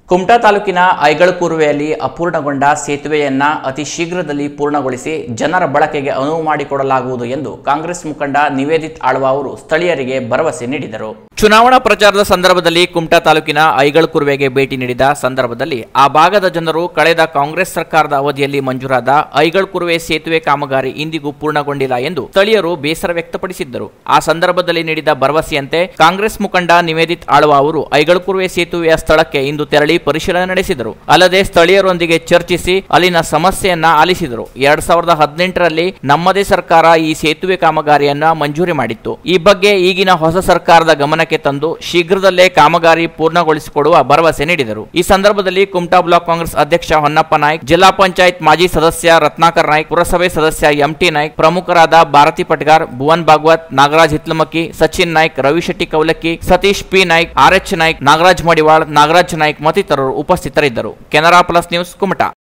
ಕುಮಟಾ ತಾಲೂಕಿನ ಐಗಳಕೂರುವೆಯಲ್ಲಿ ಅಪೂರ್ಣಗೊಂಡ ಸೇತುವೆಯನ್ನ ಅತಿ ಶೀಘ್ರದಲ್ಲಿ ಪೂರ್ಣಗೊಳಿಸಿ ಜನರ ಬಳಕೆಗೆ ಅನುವು ಮಾಡಿಕೊಡಲಾಗುವುದು ಎಂದು ಕಾಂಗ್ರೆಸ್ ಮುಖಂಡ ನಿವೇದಿತ್ ಆಳ್ವ ಅವರು ಸ್ಥಳೀಯರಿಗೆ ಭರವಸೆ ನೀಡಿದರು ಚುನಾವಣಾ ಪ್ರಚಾರದ ಸಂದರ್ಭದಲ್ಲಿ ಕುಮಟಾ ತಾಲೂಕಿನ ಐಗಳಕುರುವೆಗೆ ಭೇಟಿ ನೀಡಿದ ಸಂದರ್ಭದಲ್ಲಿ ಆ ಭಾಗದ ಜನರು ಕಳೆದ ಕಾಂಗ್ರೆಸ್ ಸರ್ಕಾರದ ಅವಧಿಯಲ್ಲಿ ಮಂಜೂರಾದ ಐಗಳಕುರುವೆ ಸೇತುವೆ ಕಾಮಗಾರಿ ಇಂದಿಗೂ ಪೂರ್ಣಗೊಂಡಿಲ್ಲ ಎಂದು ಸ್ಥಳೀಯರು ಬೇಸರ ವ್ಯಕ್ತಪಡಿಸಿದ್ದರು ಆ ಸಂದರ್ಭದಲ್ಲಿ ನೀಡಿದ ಭರವಸೆಯಂತೆ ಕಾಂಗ್ರೆಸ್ ಮುಖಂಡ ನಿವೇದಿತ್ ಆಳ್ವ ಅವರು ಐಗಳಕುರುವೆ ಸೇತುವೆಯ ಸ್ಥಳಕ್ಕೆ ಇಂದು ತೆರಳಿ ಪರಿಶೀಲನೆ ನಡೆಸಿದರು ಅಲ್ಲದೆ ಸ್ಥಳೀಯರೊಂದಿಗೆ ಚರ್ಚಿಸಿ ಅಲ್ಲಿನ ಸಮಸ್ಯೆಯನ್ನ ಆಲಿಸಿದರು ಎರಡ್ ಸಾವಿರದ ಹದಿನೆಂಟರಲ್ಲಿ ನಮ್ಮದೇ ಸರ್ಕಾರ ಈ ಸೇತುವೆ ಕಾಮಗಾರಿಯನ್ನ ಮಂಜೂರಿ ಮಾಡಿತ್ತು ಈ ಬಗ್ಗೆ ಈಗಿನ ಹೊಸ ಸರ್ಕಾರದ ಗಮನಕ್ಕೆ ತಂದು ಶೀಘ್ರದಲ್ಲೇ ಕಾಮಗಾರಿ ಪೂರ್ಣಗೊಳಿಸಿಕೊಡುವ ಭರವಸೆ ನೀಡಿದರು ಈ ಸಂದರ್ಭದಲ್ಲಿ ಕುಮಟಾ ಬ್ಲಾಕ್ ಕಾಂಗ್ರೆಸ್ ಅಧ್ಯಕ್ಷ ಹೊನ್ನಪ್ಪ ನಾಯ್ಕ್ ಜಿಲ್ಲಾ ಪಂಚಾಯತ್ ಮಾಜಿ ಸದಸ್ಯ ರತ್ನಾಕರ್ ನಾಯ್ಕ್ ಪುರಸಭೆ ಸದಸ್ಯ ಎಂಟಿ ನಾಯ್ಕ್ ಪ್ರಮುಖರಾದ Bharati Patgar Bhuvan Bhagwat Nagaraj Hitlamakki Sachin Naik Ravishetty Kowlakki Satish P Naik R H Naik Nagaraj Madiwal Nagaraj Naik ಮತ್ತಿತರರು ಉಪಸ್ಥಿತರಿದ್ದರು ಕೆನರಾ ಪ್ಲಸ್ ನ್ಯೂಸ್ ಕುಮಟಾ